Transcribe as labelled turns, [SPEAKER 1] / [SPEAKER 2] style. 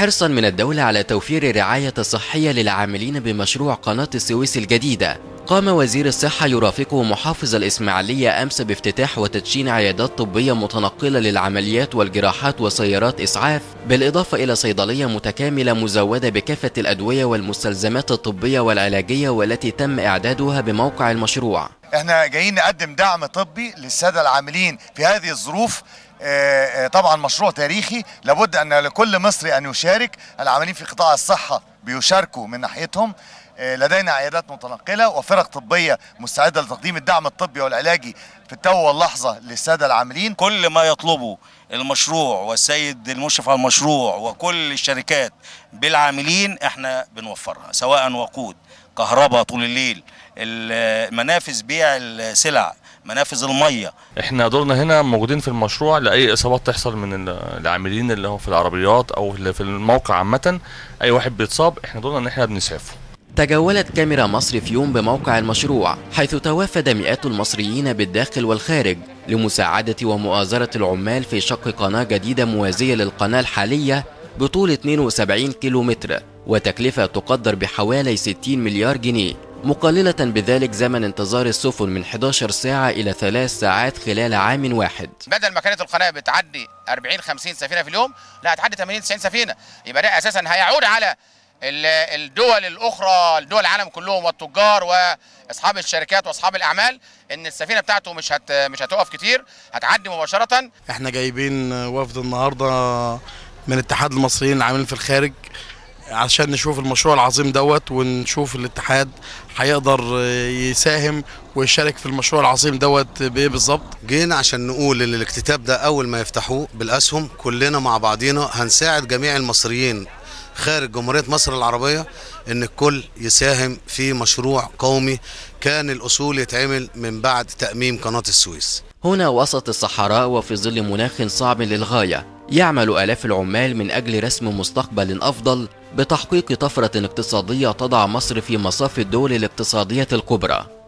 [SPEAKER 1] حرصا من الدولة على توفير الرعاية الصحية للعاملين بمشروع قناة السويس الجديدة قام وزير الصحة يرافقه محافظ الإسماعيلية أمس بافتتاح وتدشين عيادات طبية متنقلة للعمليات والجراحات وسيارات إسعاف بالإضافة إلى صيدلية متكاملة مزودة بكافة الأدوية والمستلزمات الطبية والعلاجية والتي تم إعدادها بموقع المشروع
[SPEAKER 2] احنا جايين نقدم دعم طبي للساده العاملين في هذه الظروف آه، آه، طبعا مشروع تاريخي لابد ان لكل مصري ان يشارك العاملين في قطاع الصحه بيشاركوا من ناحيتهم آه، لدينا عيادات متنقله وفرق طبيه مستعده لتقديم الدعم الطبي والعلاجي في التو واللحظه للساده العاملين
[SPEAKER 3] كل ما يطلبه المشروع والسيد المشرف على المشروع وكل الشركات بالعاملين احنا بنوفرها سواء وقود كهرباء طول الليل منافذ بيع السلع منافذ الميه
[SPEAKER 4] احنا دورنا هنا موجودين في المشروع لاي اصابات تحصل من العاملين اللي هم في العربيات او اللي في الموقع عامه اي واحد بيتصاب احنا دورنا ان احنا بنسعفه
[SPEAKER 1] تجولت كاميرا مصر في يوم بموقع المشروع حيث توافد مئات المصريين بالداخل والخارج لمساعدة ومؤازرة العمال في شق قناة جديدة موازية للقناة الحالية بطول 72 كيلومتر وتكلفة تقدر بحوالي 60 مليار جنيه مقللة بذلك زمن انتظار السفن من 11 ساعة إلى 3 ساعات خلال عام واحد
[SPEAKER 5] بدل ما كانت القناة بتعدي 40 50 سفينة في اليوم لا هتعدي 80 90 سفينة يبقى ده أساسا هيعود على الدول الاخرى الدول العالم كلهم والتجار واصحاب الشركات واصحاب الاعمال ان السفينه بتاعته مش هت مش هتقف كتير هتعدي مباشره
[SPEAKER 6] احنا جايبين وفد النهارده من اتحاد المصريين العاملين في الخارج عشان نشوف المشروع العظيم دوت ونشوف الاتحاد هيقدر يساهم ويشارك في المشروع العظيم دوت بايه بالظبط
[SPEAKER 7] جينا عشان نقول ان الاكتتاب ده اول ما يفتحوه بالاسهم كلنا مع بعضينا هنساعد جميع المصريين خارج جمهوريه مصر العربيه ان الكل يساهم في مشروع قومي كان الاصول يتعمل من بعد تاميم قناه السويس
[SPEAKER 1] هنا وسط الصحراء وفي ظل مناخ صعب للغايه يعمل آلاف العمال من أجل رسم مستقبل أفضل بتحقيق طفرة اقتصادية تضع مصر في مصاف الدول الاقتصادية الكبرى